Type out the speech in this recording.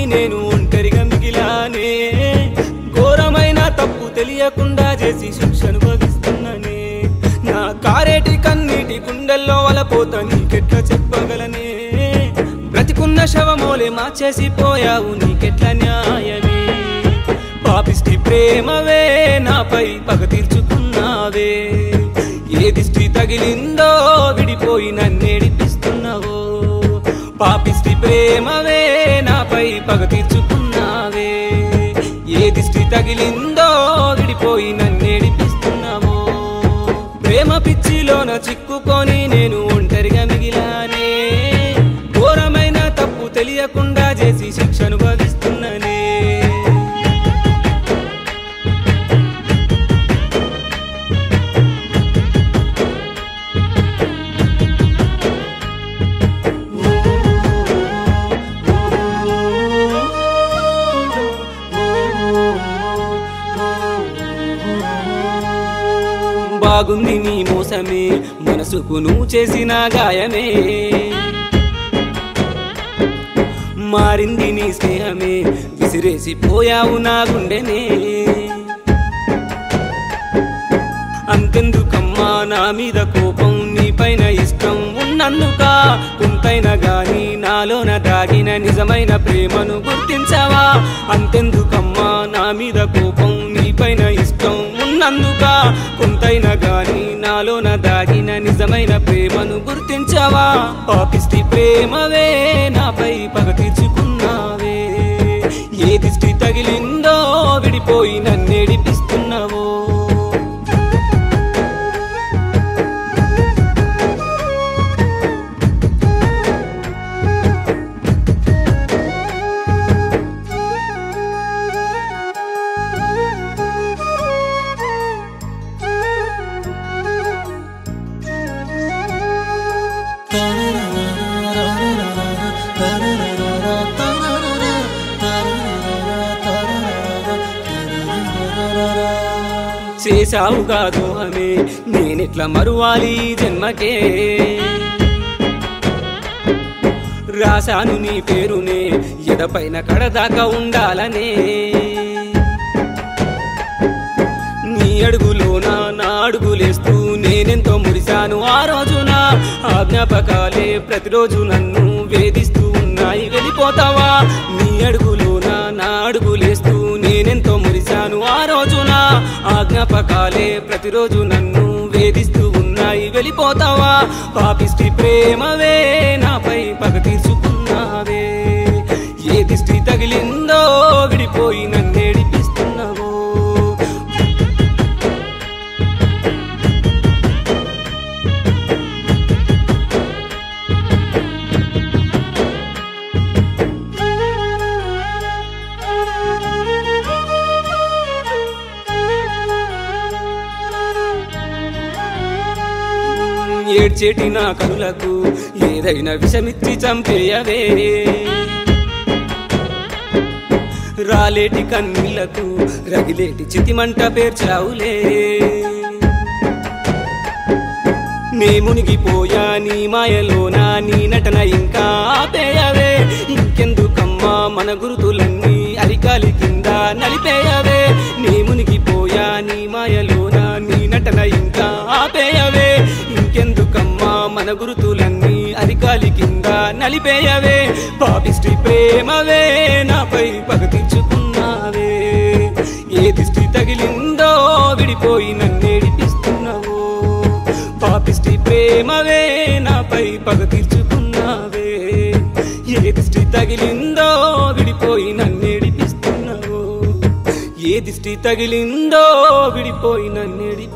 నేను ఒంటరిగా మిగిలానే ఘోరమైన తప్పు తెలియకుండా చేసి శిక్షను భవిస్తున్నానే నా కారేటి కన్నీటి గుండెల్లో వలపోత నీకెట్లా చెప్పగలనే బ్రతికున్న శవమోలే మార్చేసి పోయావు నీకెట్లా న్యాయమే పాపిష్టి ప్రేమవే నాపై పగ తీర్చుకున్నావే ఏ దిష్టి తగిలిందో విడిపోయి నన్నేడిపిస్తున్నావో పాపిష్టి ప్రేమవే నాపై పగ తీర్చుకున్నావే ఏ దిష్టి తగిలిందో విడిపోయి నన్నేడిపిస్తున్నావో ప్రేమ పిచ్చిలోన చిక్కుకొని నేను ఒంటరిగా మిగిలానే ఘోరమైన తప్పు తెలియకుండా చేసి శిక్షను భవిస్తున్ననే బాగుంది నీ మోసమే మనసుకు నువ్వు చేసిన గాయమే మారింది నీ స్నేహమే విసిరేసి పోయావు నా గుండెనే అంతెందుకమ్మా నా మీద కోపం నీపైన ఇష్టం ఉన్నందుక కొంతైనా గాని నాలోన దాగిన నిజమైన ప్రేమను గుర్తించవా అంతెందుకమ్మా నా మీద కోపం నీపైన ఇష్టం ఉన్నందుక కొంతైనా గాని నాలోన దాగిన నిజమైన ప్రేమను గుర్తించవా పాపిష్టి ప్రేమవే నాపై పగ తీర్చుకున్నావే ఏ దిష్టి తగిలిందో విడిపోయి నన్నేడిపిస్తున్నావో చేశావుగా దోహమే నేనెట్లా మరువాలి ఈ జన్మకే రాశాను నీ పేరునే ఎదపైన కడదాకా ఉండాలనే నీ అడుగులోన నా అడుగులేస్తూ నేనెంతో మురిశాను ఆ రోజున ఆ జ్ఞాపకాలే ప్రతిరోజు నన్ను వేధిస్తూ ఉన్నాయి వెళ్ళిపోతావా నీ అడుగులోన నా అడుగులేస్తూ నేనెంతో మురిశాను ఆ రోజున ఆ జ్ఞాపకాలే ప్రతిరోజు నన్ను వేధిస్తూ ఉన్నాయి వెళ్ళిపోతావా పాపిష్టి ప్రేమవే నాపై పగ తీర్చుకున్నావే ఏ దిష్టి తగిలిందో విడిపోయి నన్నేడిపిస్తున్నావో ఏడ్చేటి నా కనులకు ఏదైనా విషమిచ్చి చంపేయవే రాలేటి కన్నీళ్లకు రగిలేటి చితిమంట పేర్చావులే నే మునిగిపోయా నీ మాయలోనా నీ నటన ఇంకా ఆపేయవే ఇంకెందుకమ్మా మన గురుతులన్నీ అరికాలి కింద నలిపేయవే నీ మునిగిపోయా నీ మాయలోనా నీ నటన ఇంకా ఆపేయవే ఇంకెందుకమ్మా మన గురుతులన్నీ అరికాలి కింద నలిపేయవే పాపిష్టి ప్రేమవే నాపై పగ తీర్చుకున్నావే ఏ దిష్టి తగిలిందో విడిపోయి నన్నేడిపిస్తున్నావో పాపిష్టి ప్రేమవే నాపై పగ తీర్చుకున్నావే ఏ దిష్టి తగిలిందో విడిపోయి నన్నేడిపిస్తున్నావో ఏ దిష్టి తగిలిందో విడిపోయి నన్నేడిపి